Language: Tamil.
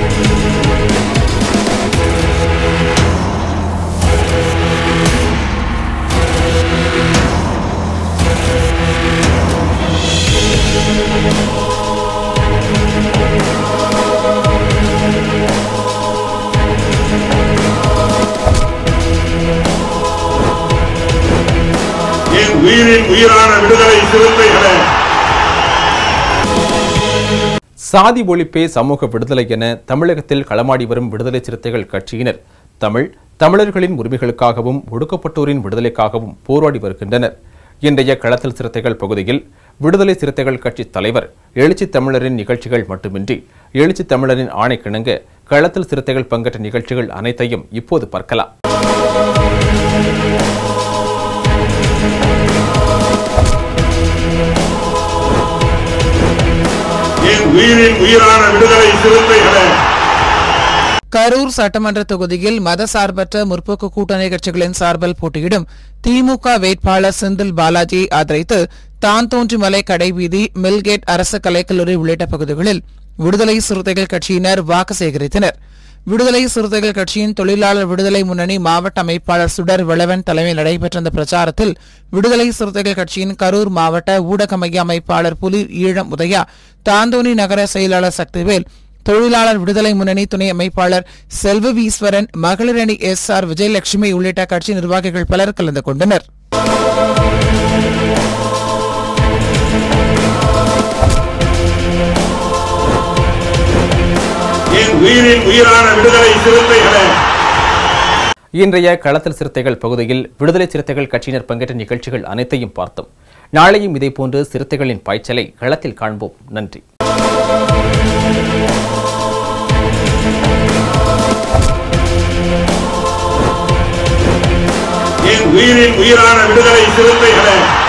என் உயிரின் உயிரான விடுதலை சிறுத்தைகளே சாதி ஒழிப்பே சமூக விடுதலை என தமிழகத்தில் களமாடி வரும் விடுதலை சிறுத்தைகள் கட்சியினர் தமிழ் தமிழர்களின் உரிமைகளுக்காகவும் ஒடுக்கப்பட்டோரின் விடுதலைக்காகவும் போராடி வருகின்றனர் இன்றைய களத்தில் சிறுத்தைகள் பகுதியில் விடுதலை சிறுத்தைகள் கட்சி தலைவர் எழுச்சி தமிழரின் நிகழ்ச்சிகள் மட்டுமின்றி எழுச்சி தமிழரின் ஆணைக்கிணங்க களத்தில் சிறுத்தைகள் பங்கேற்ற நிகழ்ச்சிகள் அனைத்தையும் இப்போது பார்க்கலாம் என் உயிரின் உயிரான விடுதலை சிறுத்தைகளே கரூர் சட்டமன்ற தொகுதியில் மதசார்பற்ற முற்போக்கு கூட்டணி கட்சிகளின் சார்பில் போட்டியிடும் திமுக வேட்பாளர் செந்தில் பாலாஜியை ஆதரித்து தான்தோன்றிமலை கடைவீதி மில்கேட் அரசு கலைக்கல்லூரி உள்ளிட்ட பகுதிகளில் விடுதலை சிறுத்தைகள் கட்சியினர் வாக்கு சேகரித்தனர் விடுதலை சிறுத்தைகள் கட்சியின் தொழிலாளர் விடுதலை முன்னணி மாவட்ட அமைப்பாளர் சுடர் விளவன் தலைமையில் நடைபெற்ற இந்த பிரச்சாரத்தில் விடுதலை சிறுத்தைகள் கட்சியின் கரூர் மாவட்ட ஊடக மைய அமைப்பாளர் புலி ஈழம் உதயா தாந்தோணி நகர செயலாளர் சக்திவேல் தொழிலாளர் விடுதலை முன்னணி துணை அமைப்பாளர் செல்வவீஸ்வரன் மகளிர் அணி எஸ் ஆர் விஜயலட்சுமி உள்ளிட்ட கட்சி நிர்வாகிகள் பலர் கலந்து கொண்டனர் என் உயிரின் உயிரான விடுதலை சிறுத்தைகளே இன்றைய களத்தில் சிறுத்தைகள் பகுதியில் விடுதலை சிறுத்தைகள் கட்சியினர் பங்கேற்ற நிகழ்ச்சிகள் அனைத்தையும் பார்த்தோம் நாளையும் இதேபோன்று சிறுத்தைகளின் பாய்ச்சலை களத்தில் காண்போம் நன்றி என் உயிரின் உயிரான விடுதலை சிறுத்தைகளே